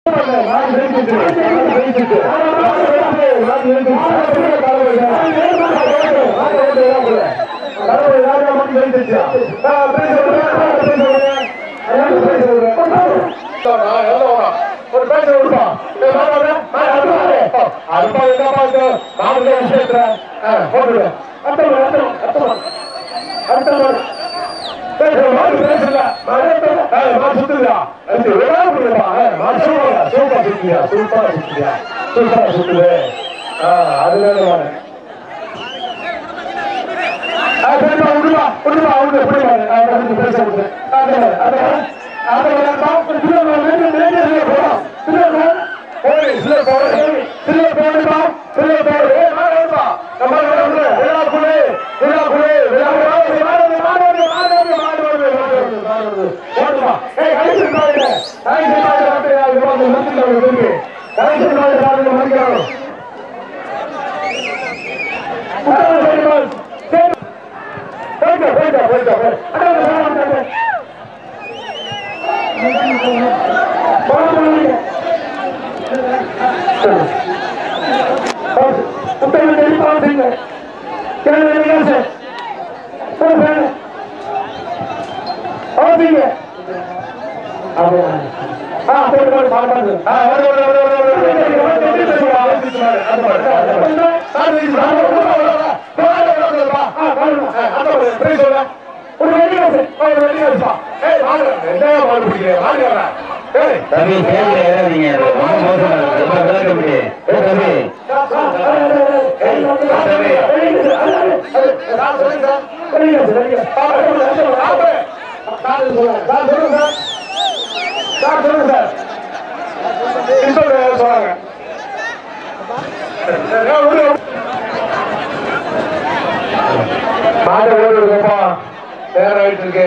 ஒரு பேச விடுப்பா அல்பா என்ன பார்த்து மாமல்ல விஷயத்துல போட்டு அர்த்தம் அர்த்தம் அர்த்தம் அர்த்தம் பேச மாடு பேசல மாடு சுத்துதா அது வேற புரியப்பா மாடு சூப்பரா சூப்பரா சுத்தியா சூப்பரா சுத்தியா சூப்பரா சுத்துது அதுல வாங்க சரிப்பா விடுவா விடுவா அவங்க எப்படி வாங்க பேச விடுது அது அது அது போலாம் போய் சில போய் சில போடுப்பா சில போய் ஏ மாடுப்பா நம்ம வந்து விழா குளே விழா குளே விழா குளே மாடு மாடு மாடு மாடு மாடு மாடு போடுமா ஏய் கடைசி பாருங்க கடைசி பாருங்க அப்படியே அது வந்து மந்திரில வந்து கடைசி பாருங்க பாருங்க மந்திரிக்கணும் போயிட்டு போயிட்டு போயிட்டு போயிட்டு ஒரு வெளியே ஒரு வெளியே ஏய் வாங்க என்ன பால் பிடிக்கிறேன் வாங்க ஏய் தம்பி சேர்ந்து ஏறாதீங்க ரொம்ப மோசமா இருக்கு ரொம்ப விளக்க முடியே ஏ தம்பி நேரம் ஆயிட்டு இருக்கு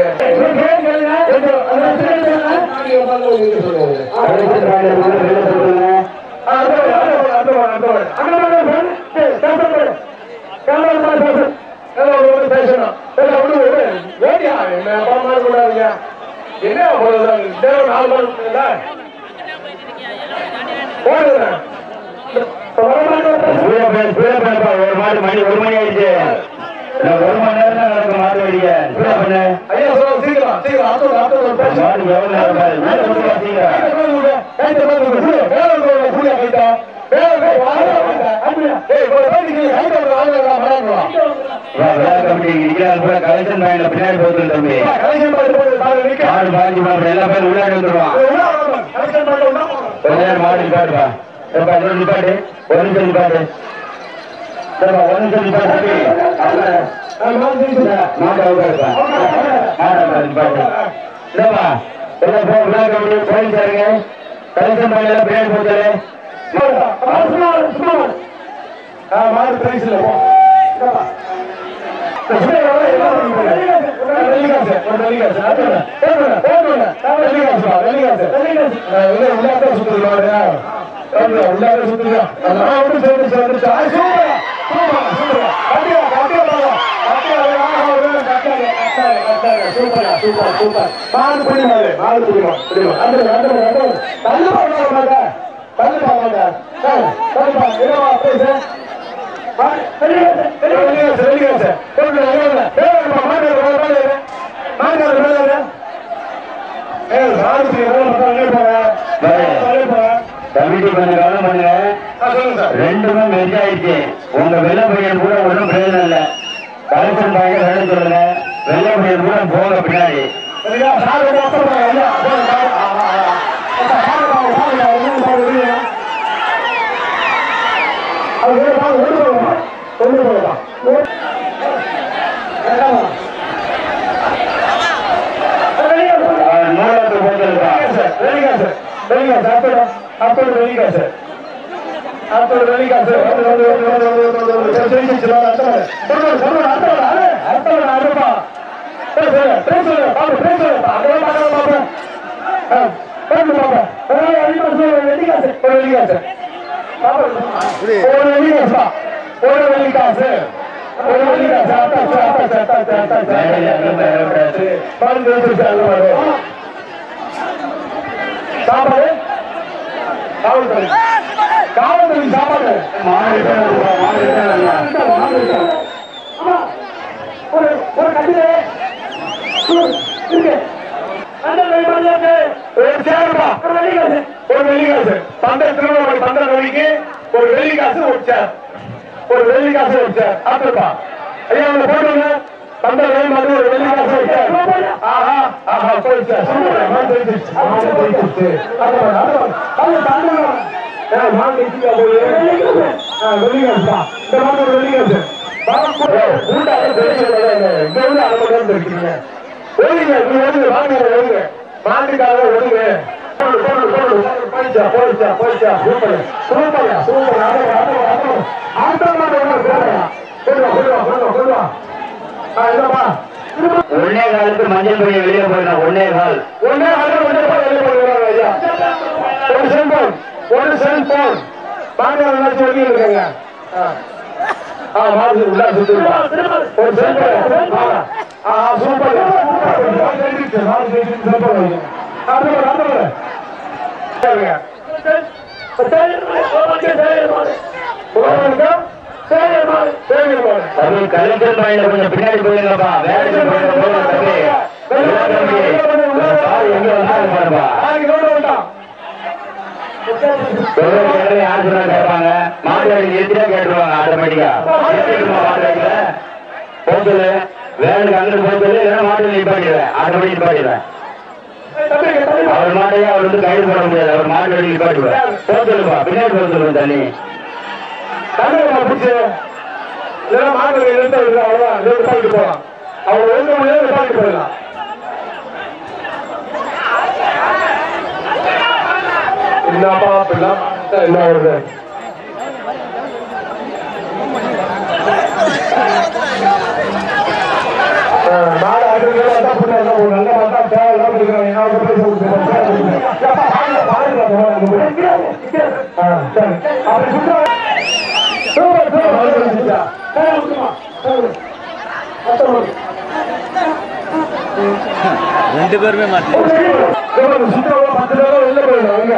ஸ்பீடா பே ஸ்பீடா பண்ணப்பா ஒரு மாடு மணி ஒரு மணி ஆயிடுச்சு நான் ஒரு மணி நேரம் தான் நடக்கும் மாடு வெடிக்க ஸ்பீடா பண்ணு மாடு எவ்வளவு நேரம் பாரு மாடு முடியல சீக்கிரம் வா, விழா கமிட்டி இருக்கிறார் பூரா கலெக்ஷன் வாங்கின பின்னாடி போகுது தம்பி மாடு பாஞ்சு மாடு எல்லா பேரும் உள்ளாடி வந்துருவான் கொஞ்ச நேரம் மாடு நிப்பாடுப்பா ஏப்பா, ஒரு நிப்பாட்டு ஒரு நிமிஷம் நிப்பாட்டு ஏப்பா, ஒரு நிமிஷம் நிப்பாட்டு தம்பி மாடு அவுட்டா இருப்பா மாடு அவுட்டா நிப்பாட்டு இல்லப்பா எல்லாம் போ விழா கமிட்டி போலீஸ் இருங்க கலெக்ஷன் பண்ணல பின்னாடி போச்சாரு மாடு பிரைஸ்ல போ கமிட்டி கொஞ்சம் கவனம் பண்ணுங்க ரெண்டுமே மெர்ஜ் ஆயிடுச்சு உங்க வெள்ள பையன் கூட ஒன்றும் பிரயோஜனம் இல்ல கலெக்ஷன் பையன் வேணும் சொல்லுங்க வெள்ள பையன் கூட போங்க பின்னாடி அவன் நூலகத்து போட்டிருக்கான் சாப்பாடு காவல்துறை காவல்துறை சாப்பாடு மாடு விட்டா, மாடு விட்டா. ஆமா. ஒரு ஒரு கட்டிலே இருக்கு அந்த வெளிப்பாடு ஒரு சேர்ப்பா ஒரு வெள்ளிக்காசு ஒரு வெள்ளிக்காசு பந்தய திருவிழா பந்தய நோய்க்கு ஒரு வெள்ளிக்காசு ஒரு சேர் ஒரு வெள்ளிக்காசு ஒரு சேர் ஆத்துப்பா ஐயா உங்களை போட்டுங்க பந்தய நோய் மாதிரி ஒரு வெள்ளிக்காசு ஒரு சேர் ஆஹா ஆஹா போயிடுச்சு சூப்பர் மான் போயிடுச்சு மான் போயிடுச்சு அது அது அது தாண்டவா ஏய் மான் நிக்கியா போய் வெள்ளிக்காசு வெள்ளிக்காசுப்பா இந்த மாதிரி ஒரு வெள்ளிக்காசு கூட்டாக தெரியும் இங்க வந்து அதை மட்டும் இருக்கீங்க ஒழுங்க நீ ஒழுங்கு வாங்க ஒழுங்கு மாட்டுக்காக ஒழுங்கு போடு, போடு, போடு. போயிடுச்சா, போயிடுச்சா, போயிடுச்சா. சூப்பர், சூப்பர்யா, super. Auto, auto, auto. Auto மாடு ஒண்ணு போடுறா. கொண்டு வா, கொண்டு வா, கொண்டு வா, கொண்டு வா. ஆ, இந்தாப்பா. திரும்ப ஒன்னே காலுக்கு மஞ்சள் பைய வெளியே போயிடலாம் ஒன்னே கால் ஒண்ணே அரை மணி நேரம் வெளியே போடுறாங்க ஐயா. ஒரு செல்போன் ஒரு செல்போன் மாடு எல்லாம் சொல்லி இருக்காங்க ஆ. ஆ, மாடு உள்ள சுத்துப்பா. ஒரு செல்போன் ஆ. ஆ, சூப்பர் மாடு தெரிஞ்சிச்சு, மாடு தெரிஞ்சிச்சு, செல்போன் வைங்க. அடுத்த முறை, அடுத்த முறை. சரிங்க. உறவுகளுக்கு சேவை மாடு, சேவை மாடு. தம்பி கலைஞர் பையில கொஞ்சம் பின்னாடி போயிருங்கப்பா வேலைக்கு போயிருங்க போங்க தம்பி இல்ல தம்பி இந்த கால் எங்க வந்தாலும் பாருப்பா நாளைக்கு ரோடு விட்டான். எவ்வளவு கேட்டு யார் சொன்னா கேட்பாங்க மாட்டு வண்டி நிறுத்திட்டா கேட்டுருவாங்க ஆட்டோமேட்டிக்கா நிறுத்திட்டுமா மாட்டு வண்டியில போச்சல் வேனுக்கு அங்கிட்டு போச்சல் இல்லைன்னா மாட்டு வண்டி நிப்பாட்டிடுவேன் ஆட்டோமேட்டிக் நிப்பாட்டிடுவேன் தம்பிங்க, தம்பிங்க. அவர் மாட்டையே அவர் வந்து கைது பண்ண முடியாது அவர் மாட்டு வண்டி நிப்பாட்டுவேன் போச்சலுப்பா பின்னாடி போக சொல்லுங்க தண்ணி தண்ணியை பிடிச்சு இல்லைன்னா மாடு இருந்து அவ்வளவுதான் இதை நிப்பாட்டிட்டு போகலாம் அவங்க ஒழுங்கு முடியாது நிப்பாட்டிட்டு போயிடலாம் என்னப்பா அப்படிலாம் என்ன வருது ஆ, மாடு ஆடுறதுல அதான் பண்ணாங்க. ஒரு நல்ல மாட்டா தேவை இல்லாம இருக்கிறாங்க. என்ன ஒரு பேச விட்டு ஏப்பா, பாருங்க, பாருங்க, பாருங்க. ஆ, சரி. அப்படி சுத்தம் சூப்பர், சூப்பர். சரி, விட்டுருமா. சரி. மொத்தம் ரெண்டு பேருமே மாட்டல ஒரு சுத்தமா பத்து பேரும் வெளில போயிடும் அங்க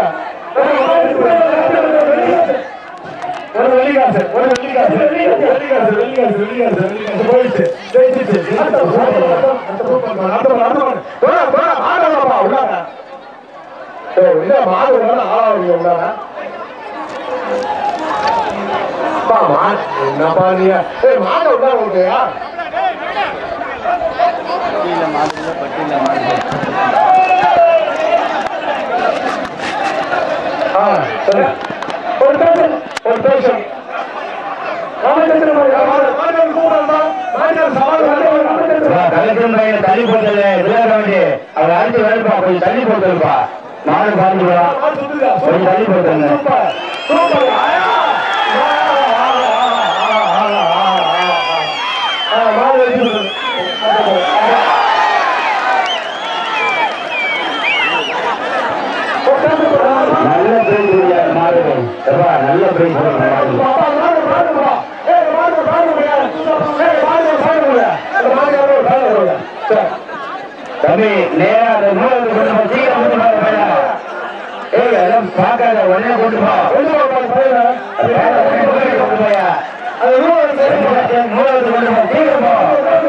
ஒரு வெள்ளிக்காசு ஒரு வெள்ளிக்காசு வெள்ளிக்காசு வெள்ளிக்காசு வெள்ளிக்காசு வெள்ளிக்காசு போயிடுச்சு ஜெயிச்சிச்சு அடுத்த சூப்பர், அடுத்த சூப்பர் மாடு, அடுத்த மாடு, அடுத்த மாடு. போடா, போடா, மாடு வாப்பா, உள்ளார. ஓ, இல்ல, மாடு உள்ளார, ஆளாவீங்க உள்ளார. அப்பா, மாடு, என்னப்பா நீ? ஏய், மாடு உள்ளார விடுறியா? பட்டியில மாடுல பட்டியில மாடு ஆ, சரி. ஒரு பேஷன், ஒரு பேஷன். ராமச்சந்திர மாதிரி, மாடு, மாடு கூப்பிடுறா, மாடு சவால் வந்து ராமச்சந்திர கலெக்டர் பையன் தள்ளி போட்டல விளையாட வேண்டி அவர் அடிச்சு வேலைப்பா கொஞ்சம் தள்ளி போட்டுருப்பா மாடு பாத்துக்கலாம் மாடு சுத்துதா, கொஞ்சம் தள்ளி போட்டுருங்க சூப்பர், சூப்பர். ஆயா! ஆ, ஆ, ஆ, ஆ, ஆ, ஆ, ஆ. ஆ, மாடு வெட்டி விடுறது. நல்ல பிரைஸ் கொடுக்காரு மாடு எப்பா நல்ல பிரைஸ் மாடு பாப்பா, மாடு, மாடுப்பா. ஏய், மாடு, மாடுப்பா. ஏய், மாடு, மாடுப்பா. அந்த மாடு யாரோ, மாடு யாரோ. சரி. தம்பி நேரா அந்த நூலகத்துக்கு கொண்டு போ சீக்கிரம் கொண்டு போற பையன் ஏய் அதெல்லாம் பார்க்காத உடனே கொண்டு போ வெளில வாப்பா, பையனை. அது வேற உடனே நூலகத்துக்கு கொண்டு போயா அது நூறு பேரு. நூலகத்துக்கு கொண்டு போ சீக்கிரம் போ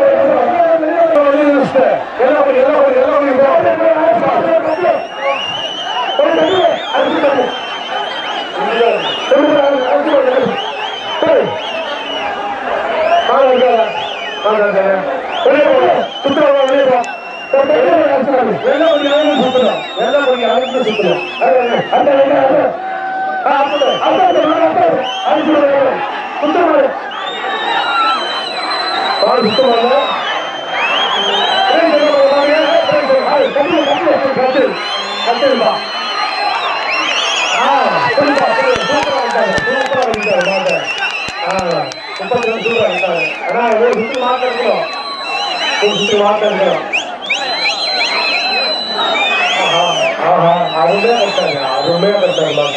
சுத்தமாக அதுவுமே கட்டாங்க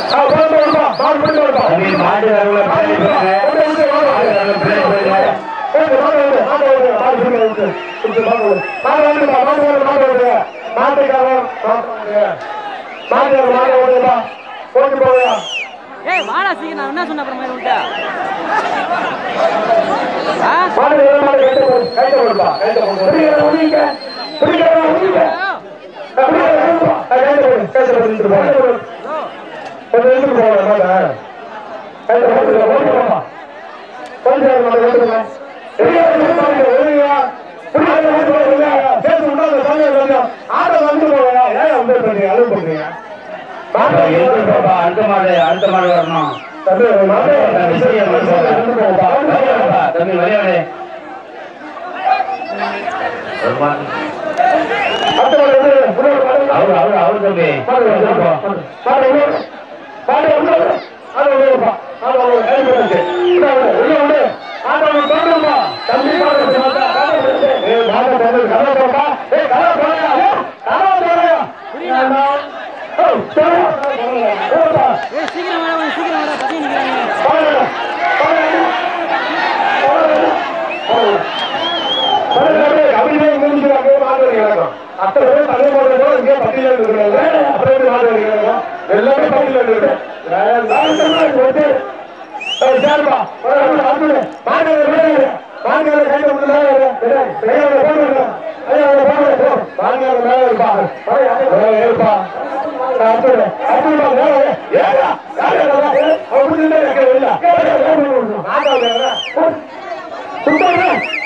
தம்பி மாட்டு வரவுல பின்னாடி போங்க மாட்டு வரவுல பின்னாடி போங்க ஏய், மாடு ஓடு, மாடு ஓடு, மாடு சும்மா விட்டு. விட்டு மாடு ஓடு. மாடு ஓடுப்பா, மாடு ஓடு, மாடு ஓடு. மாட்டுக்காரன், மாடு ஓடு. மாட்டுக்காரன், மாடு ஓடுப்பா. ஓடி போயா ஏய் வாடா சீக்கிரம் நான் என்ன சொன்ன அப்புறம் உன்ட்ட ஆ மாடு வேற மாடு கைட்ட போடு கைட்ட போடுப்பா கைட்ட போடு பிடிக்கிறா உனிங்க பிடிக்கிறா உனிங்க பிடிக்கிறா உனிங்க கைட்ட போடு கைட்ட போடு இருந்து போடு கொஞ்சம் இருந்து போடு மாடா கைட்ட போடு ஓடி போப்பா கொஞ்சம் மாடு ஓடுங்க பிடிக்கிறா உனிங்க உனிங்க பிடிக்கிறா உனிங்க பேச முன்னால சாமி கொஞ்சம் ஆட வந்து போயா ஏன் வந்து பண்றீங்க அழுவு பண்றீங்க மாடு எதுக்கு பாப்பா அடுத்த மாடு அடுத்த மாடு வரணும் தம்பி மாடு விஷயம் இருந்து போப்பா தம்பி மரியாதை அடுத்த மாடு வந்து முன்னாடி மாடு அவரு அவரு அவரு தம்பி பாரு, பாரு, பாரு. பாரு, உள்ள வரு. பாரு, உள்ள வரு. ஆளு உள்ள வருப்பா. ஆளு உள்ள வரு. கை போட்டுச்சு. உள்ள வரு, உள்ள வரு. ஆட்டோ உள்ள தோண்டுப்பா. தம்பி பாரு, பாரு, பாரு. ஏய், பாரு, பாரு, கதவை போப்பா. ஏய், கதவை போடுயா. ஏய், கதவை போடுயா. ஏய், போடுயா. போடுப்பா. ஏய் சீக்கிரம் வாடா கொஞ்சம் சீக்கிரம் வாடா பத்தி நிக்கிறாங்க பாரு, பாரு. பாரு. பாரு. பாரு, பாரு, அப்படியே முடிஞ்சுட்டு அப்படியே மாடு வரைக்கும் நடக்கும். அத்தனை பேர் தண்ணி போடுறதோ இங்கே பட்டியல இருக்கிறாங்க அப்புறம் எப்படி மாடு வரைக்கும் எல்லாமே பட்டியல இருக்கு போட்டு சரிப்பா மாடு மாடு கையில விட்டுனா போடுங்க ஐயா போடுங்க மாடு மேல இருப்பா இருப்பா அடுத்து அடுத்து ஏயா யாரு அப்படி இருக்க இல்ல மாடு சுத்தம்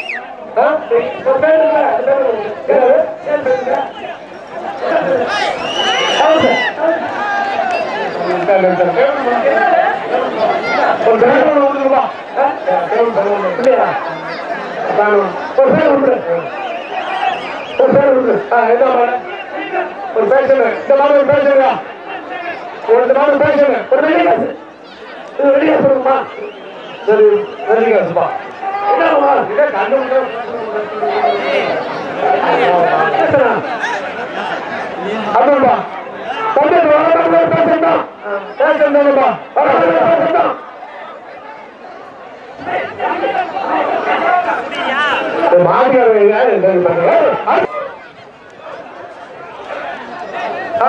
ஒரு பேஷன் இந்த மாதிரி ஒரு பேஷனுங்க ஒரு மாதிரி பேஷன் ஒரு ரெடி காசு இது ரெடி காசு சொல்லுங்கம்மா சரி ரெடி காசுப்பா என்னம்மா இதே கண்டு அப்படின்பா தம்பி வரலாறு பேசுறா பேசுறா வரலாறு மாமியார் ஆ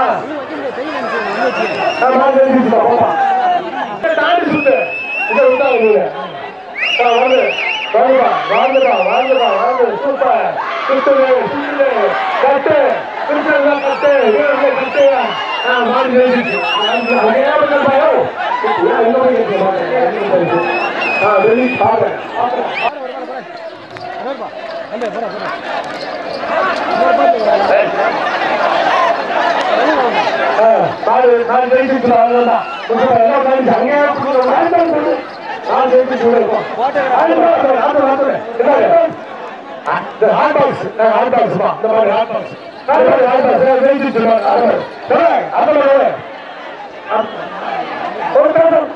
தாண்டி சுத்து இங்க விட்டாங்க நீங்க ஆ, வாங்க வாங்கப்பா வாங்கப்பா வாங்கப்பா வாங்க சூப்பர் சுத்துது சுத்துது கட்டு சுத்துறதா கட்டு வீரர்ல கட்டுயா ஆ மாடி நிறுத்திச்சு அதே பக்கம் பாயோ எங்க போய் இருக்கு ஆ வெளியே பாருங்க நாலு நாலு ஜெயிச்சு அவ்வளோதான் எல்லாம் கழிச்சு அங்கேயே நாலு ஜெயிச்சு சொல்லிருக்கோம் ஹாட் பாக்ஸ் ஹாட் பாக்ஸ் இந்த மாதிரி ஹாட் பாக்ஸ் ஹாட் பாக்ஸ் ஜெயிச்சு சொல்லுவாங்க அது மாதிரி ஒரு தரம்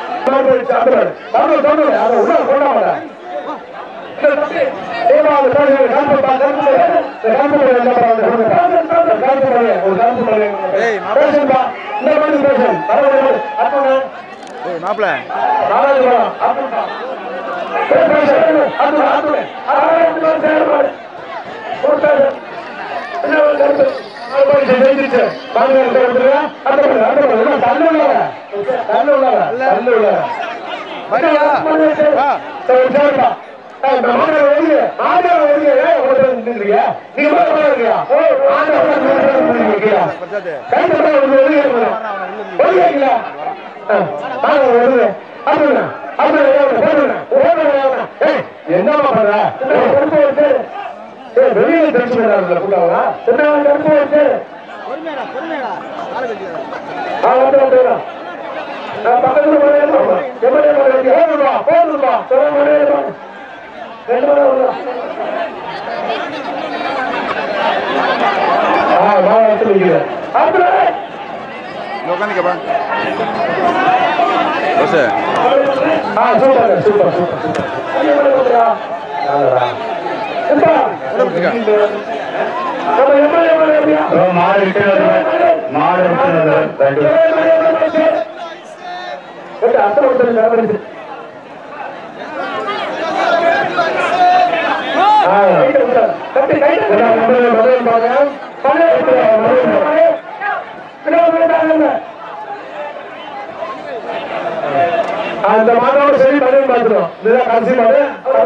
மாப்பிள்ள வரியா? வா. பிரசாத் என்னமா பண்ற வெளியே தெரிஞ்சு கூட்டாங்களா என்ன கருப்பு வச்சு பொறுமையாடா பொறுமையாடா காலை வச்சுக்கிறேன் ஆ, வந்து, வந்து, வந்து. நான் பக்கத்துல போய் ஏறுறேன். எம்எல்ஏ மேல இருக்கு. ஏறுப்பா, போடுப்பா. சொல்ல முடியாது. ரெண்டு மணி நேரம் வருதா? ஆ, நான் எடுத்து வைக்கிறேன். அப்புறம், உட்காந்துக்கப்பா பஸ் ஆ, சூப்பர், சூப்பர், சூப்பர், சூப்பர். ஐயோ, மேல வந்துடா. நல்லடா. எப்பா? நம்ம எம்எல்ஏ மேல எப்படியா? மாடு விட்டு வருது. மாடு விட்டு வருது. ரெண்டு அத்தனை அந்த மாதோட சரி பண்ணி பார்த்துடும் இதுதான் கடைசி மாடு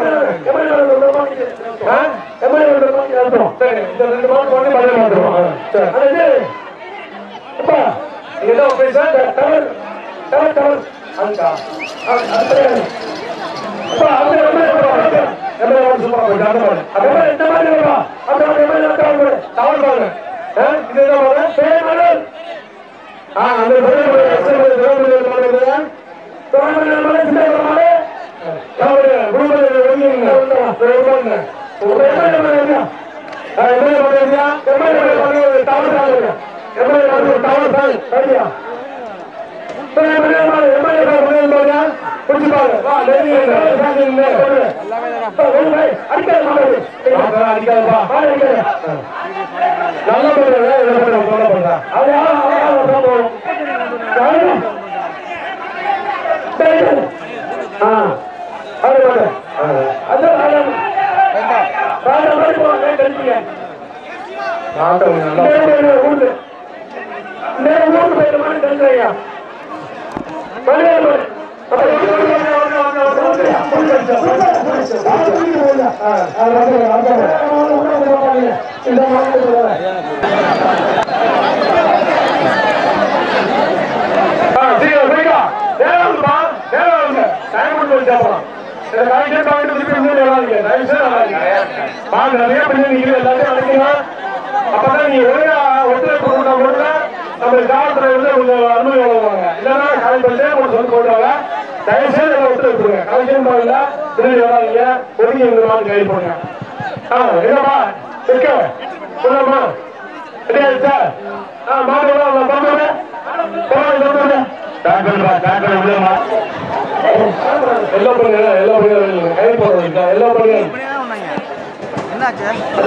ஆ? சரி இந்த ரெண்டு மாதம் பண்ணி பண்ணி பார்த்துருவோம் சரி அப்பா இங்க என்ன பேச டவர் டவர் டவர் அதுக்கா அது அப்பா அது எம்எல்ஏ எம்எல்ஏ சூப்பரா போயிட்டு அந்த மாதிரி அது இந்த மாதிரி வருவா அந்த மாதிரி எம்எல்ஏ டவர் டவர் பாருங்க ஆ? இது என்ன மாடு பேர் மாடு ஆ அந்த பேர் மாடு எக்ஸல் பேர் மாடு அப்பதான் நீங்க ஒழுங்கா ஒத்துழைப்பு கொடுத்தா மட்டும் நம்ம காவல்துறை வந்து உங்க அனுமதி வழங்குவாங்க இல்லைன்னா காவல்துறை உங்களுக்கு சொல்லி போடுவாங்க தயவுசெய்து எல்லாம் ஒத்துழைப்பு கொடுங்க கலெக்ஷன் பாருங்க திரும்பி வராதீங்க ஒதுங்கி இந்த மாதிரி கைது பண்ணுங்க ஆ என்னப்பா இருக்க சொல்லலாமா ரெடி ஆயிடுச்சா ஆ மாட்டோம் போடுங்க போடுங்க டாக்டர் டாக்டர் உள்ளமா எல்லாம் பண்ணுங்க எல்லாம் பண்ணுங்க கை போடுறீங்க எல்லாம் பண்ணுங்க என்னாச்சு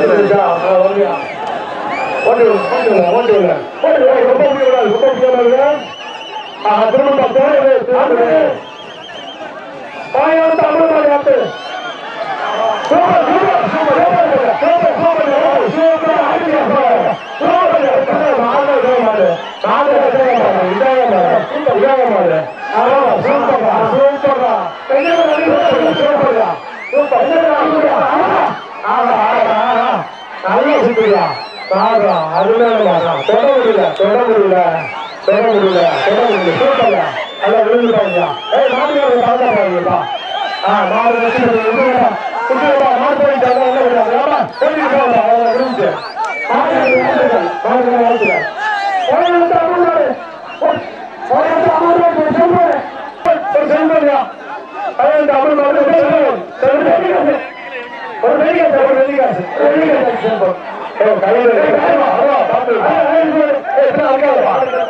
நல்லா சுத்துறியா பாடுறா அருமையான மாடம் தொட முடியல தொட முடியல தொட முடியல தொட முடியல சூப்பர்ல நல்லா விழுந்துட்டாங்க ஏய் மாட்டுக்காரங்க பார்த்தா பாருங்கப்பா ஆ மாடு வச்சு விழுந்துடா குட்டிப்பா மாடு போயிட்டு அதான் என்ன விடாது ஆமா போயிட்டு போகலாம் அவ்வளோ விழுந்து மாடு விழுந்துட்டா மாடு விழுந்துட்டா போயிட்டு அமர்ந்தாரு போயிட்டு அமர்ந்தாரு சொல்லுவாரு ஒரு செல்வரியா பதினெட்டு அமர்ந்தாரு செல்வரியா ஒரு வெள்ளி காசு ஒரு வெள்ளி காசு ஒரு வெள்ளி காசு செல்வம் ஏ கையில கைமா அவ்வளோ பார்த்து ஏ என்ன அங்க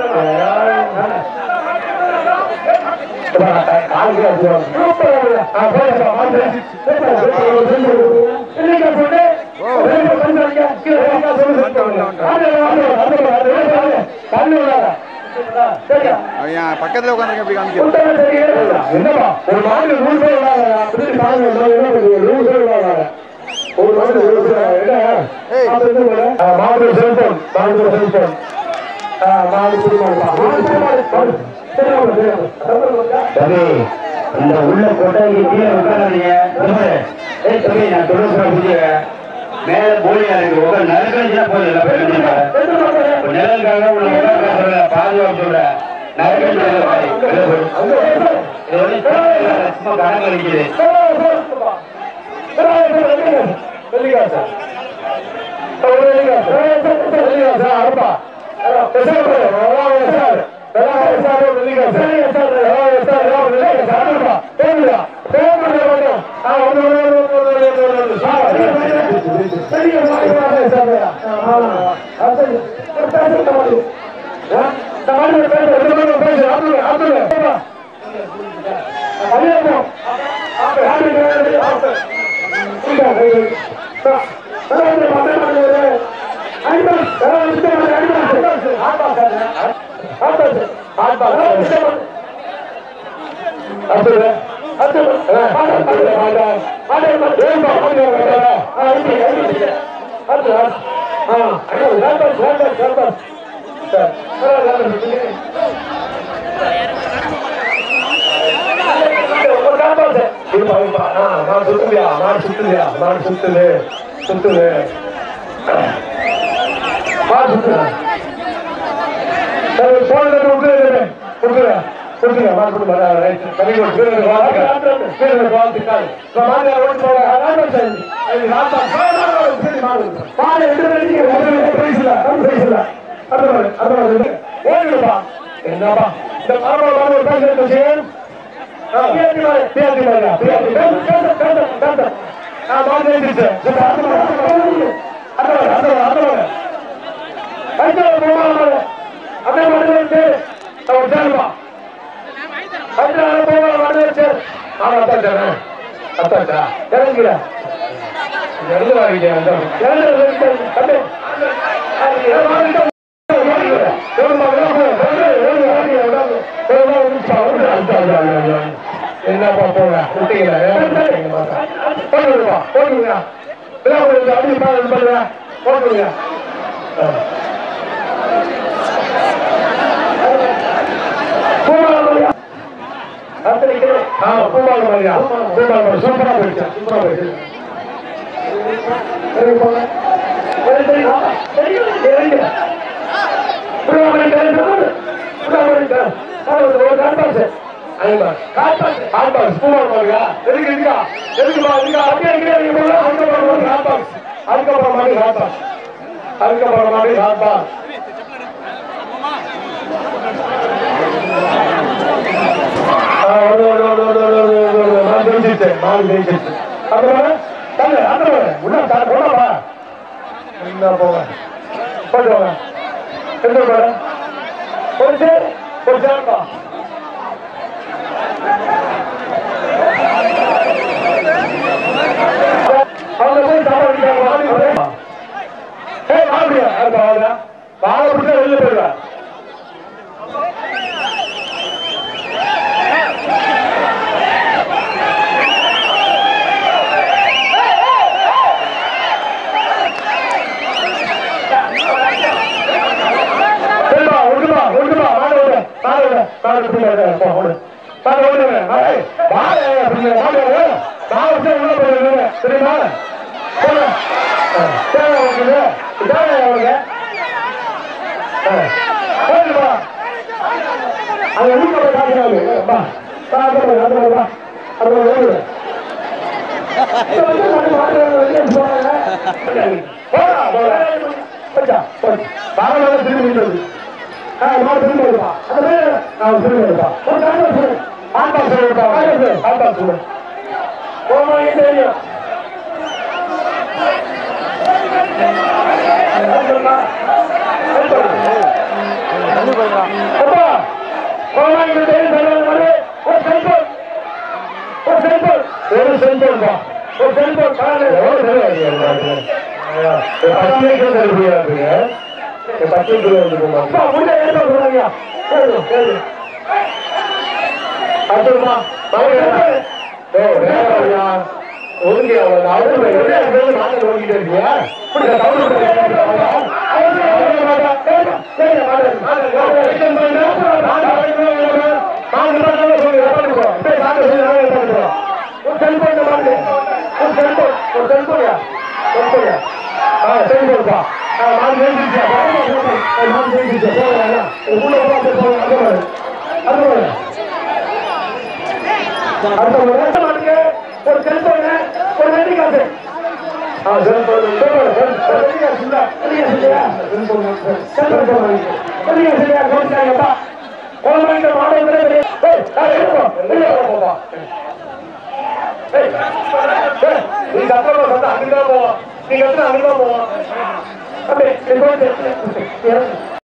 அவன் பக்கத்துல உட்காந்துருக்க எப்படி காமிக்கிறேன் என்னப்பா ஒரு நாளைக்கு நூறு பேர் விளையாடுறாங்க. அப்படி பாருங்க, நான் என்ன பண்ணுவேன்? நூறு பேர் விளையாடுறாங்க. ஒரு நாளைக்கு நூறு பேர் என்ன? மாடு எது மேல? ஆ, மாடு செல்போன் மாடு செல்போன் ஆ, மாடு குடிமாடுப்பா. மாடு குடிமாடு, மாடு. தெரியாம, தெரியாம. தம்பி இந்த உள்ள கொட்டாய்க்கு கீழே உட்காராதீங்க தம்பி ஏய் தம்பி நான் சொல்ல சொல்ல புரியுங்க மேல போலியா இருக்கு உட்கார் நறுக்கடிச்சா போதும் இல்லை பிரச்சனை எது மாடு? நிழலுக்காக உள்ள உட்கார சொல்ல பாதுகாப்பு சொல்ற நறுக்கடிச்சா அங்க எது? இது வந்து சும்மா கணக்கு அடிக்குது வெள்ளிக்காசா வெள்ளிக்காசா வெள்ளிக்காசா அறுப்பா அடுத்தது அடுத்தது கை கை அடுத்து அடுத்து. ஆ அண்ணா வேண்டாம் வேண்டாம் வேண்டாம் சார் ஒரு காப்பாத்து இருப்பா இருப்பா ஆ நான் சுத்துவியா நான் சுத்துவியா நான் சுத்துது சுத்துது நான் சுத்துறேன் சரி போன் எடுத்து விட்டுரு கொடுத்துரு கொடுத்துரு நான் கொடுத்து ரைட் வெரி குட் வீரர் வாழ்த்துக்கள் வீரர் வாழ்த்துக்கள் நான் மாநில ஓட்டு போக அதான் சரி அது ராத்தா சரி மாடு மாடு எட்டு மணிக்கு ஒரு பிரைஸ் இல்ல ஒரு பிரைஸ் இல்ல அது மாதிரி அது மாதிரி ஓடுப்பா என்னப்பா இந்த மாடு மாடு ஒரு பிரைஸ் எடுத்து செய்யும் பியாதி மாடு பியாதி மாடு பியாதி கந்த கந்த கந்த ஆ மாடு எழுதிச்சு அது மாதிரி அது மாதிரி அது மாதிரி அது மாதிரி ஐந்து மூணாவது அதே மாதிரி வந்து அவர் சேருவா ஐந்து மூணாவது மாதிரி வச்சு ஆமா அத்தாச்சாரே அத்தாச்சா இறங்கிட இறந்து வாங்கிட்டேன் இறந்து தம்பி என்னப்பா போங்க குட்டிங்களா போடுவா போடுங்க அப்படி பண்ணுங்க போட்டுருங்க பூமாலையா? ஆ, பூமாலையா? பூமாலை, சூப்பரா போயிடுச்சு, சூப்பரா போயிடுச்சு. இறங்கி போங்க. இறங்கி, இறங்கி வா. இறங்கி, இறங்கி. பூமாலை கரண்ட் போடு. பூமாலை கரண்ட். ஆ, ஒரு ஒரு கால் பாஸ். ஐம்பா. கால் பாஸ். கால் பாஸ். பூமாலை பாருங்க. எதுக்கு, எதுக்கா? எதுக்குப்பா, எதுக்கா? அப்படியே இங்கே இறங்கி போங்க. அதுக்கப்புறம் மாதிரி கால் பாஸ். அதுக்கப்புறம் மாதிரி கால் பாஸ். அதுக்கப்புறம் மாதிரி கால் பாஸ். ஆ, ஒரு, ஒரு, ஒரு, ஒரு, ஒரு, ஒரு, ஒரு, ஒரு, நான் ஜெயிச்சிட்டேன், நான் ஜெயிச்சிட்டேன். அப்புறம் தள்ளு, அப்புறம் உள்ள தள்ளு, உள்ள வா. என்ன போங்க. போயிட்டு வாங்க. எடுத்து போங்க. ஒரு சேர், ஒரு சேர்ப்பா. அவங்க போய் சாப்பாடு அடிக்கிறாங்க, வாடி போய். ஏய், வாடியா, யாருப்பா வாடுறா? வாழை பிடிச்சா வெளில போயிடுவா சரிப்பா, ஒழுங்குப்பா, ஒழுங்குப்பா, மாடு ஓடு, மாடு ஓடு, மாடு பிடிங்க, ஓடு, போ, ஓடு. மாடு ஓடுங்க, ஏய், மாடு பிடிங்க, மாடு ஓடு. மாடு வச்சு உள்ள போயிடுங்க, தெரியுமா? போங்க. ஆ, தேவை உங்களுக்கு, தேவை உங்களுக்கு. ஆ, போயிடுப்பா. அங்க வீட்டுல போய் காட்டுறாங்க, வா. வா, அது போய், அது போய், வா. அது போய் ஓடு. இது வந்து மாடு, மாடு வெளியே போறாங்க. போடா, போடா. போச்சா, போச்சு. மாடு மேல திரும்பி நின்றது. ஆ, மாடு திரும்பி வருப்பா. அந்த மேல, ஆ, திரும்பி வருப்பா. ஒரு காரணம் சொல்லு. ஆட்டா சொல்லுப்பா, ஆட்டா சொல்லு. போமா, எங்க தெரியும்? அப்பா, போமா, எங்க தெரியும் சொல்லுங்க, மாடு. ஒரு செல்போன். ஒரு செல்போன். ஒரு செல்போன்பா. ஒரு செல்போன். காணு. எவ்வளவு செலவாகி பத்து நிமிஷம் தருவியா இருக்கு பத்து கிலோ அப்பா முடிஞ்ச எடுத்து சொல்லுங்க கேளு கேளு அப்புறமா ஒதுங்கி அவன் அவரு என்ன மாட்ட ஓடிக்கிட்டே இருக்கியா இப்படி தவறு செல்போன் மாதிரி ஒரு செல்போன் ஒரு செல்போன்யா செல்போன்யா ஆ செல்போன்ப்பா ஆ நான் எழுதிச்சா நான் எழுதிச்சா போகிறேன் உள்ள போக போகிறேன் அது மாதிரி அது மாதிரி அடுத்த ஒரு வருஷம் மாட்டுங்க ஒரு செல்போனு ஒரு வெள்ளி காசு ஆ செல்போன் செல்போன் வெள்ளி காசு இல்ல வெள்ளி காசு இல்லையா செல்போன் செல்போன் வெள்ளி காசு இல்லையா கொடுத்தாங்கப்பா குழந்தைங்க மாடல் ஏய் எடுப்போம் வெளியே போப்பா ஏய் ஏய் நீ சத்தமா சத்தம் அங்கிட்டு தான் போவோம் நீங்க எத்தனை அங்கிட்டு தான் போவோம் அப்படியே நீ போயிட்டு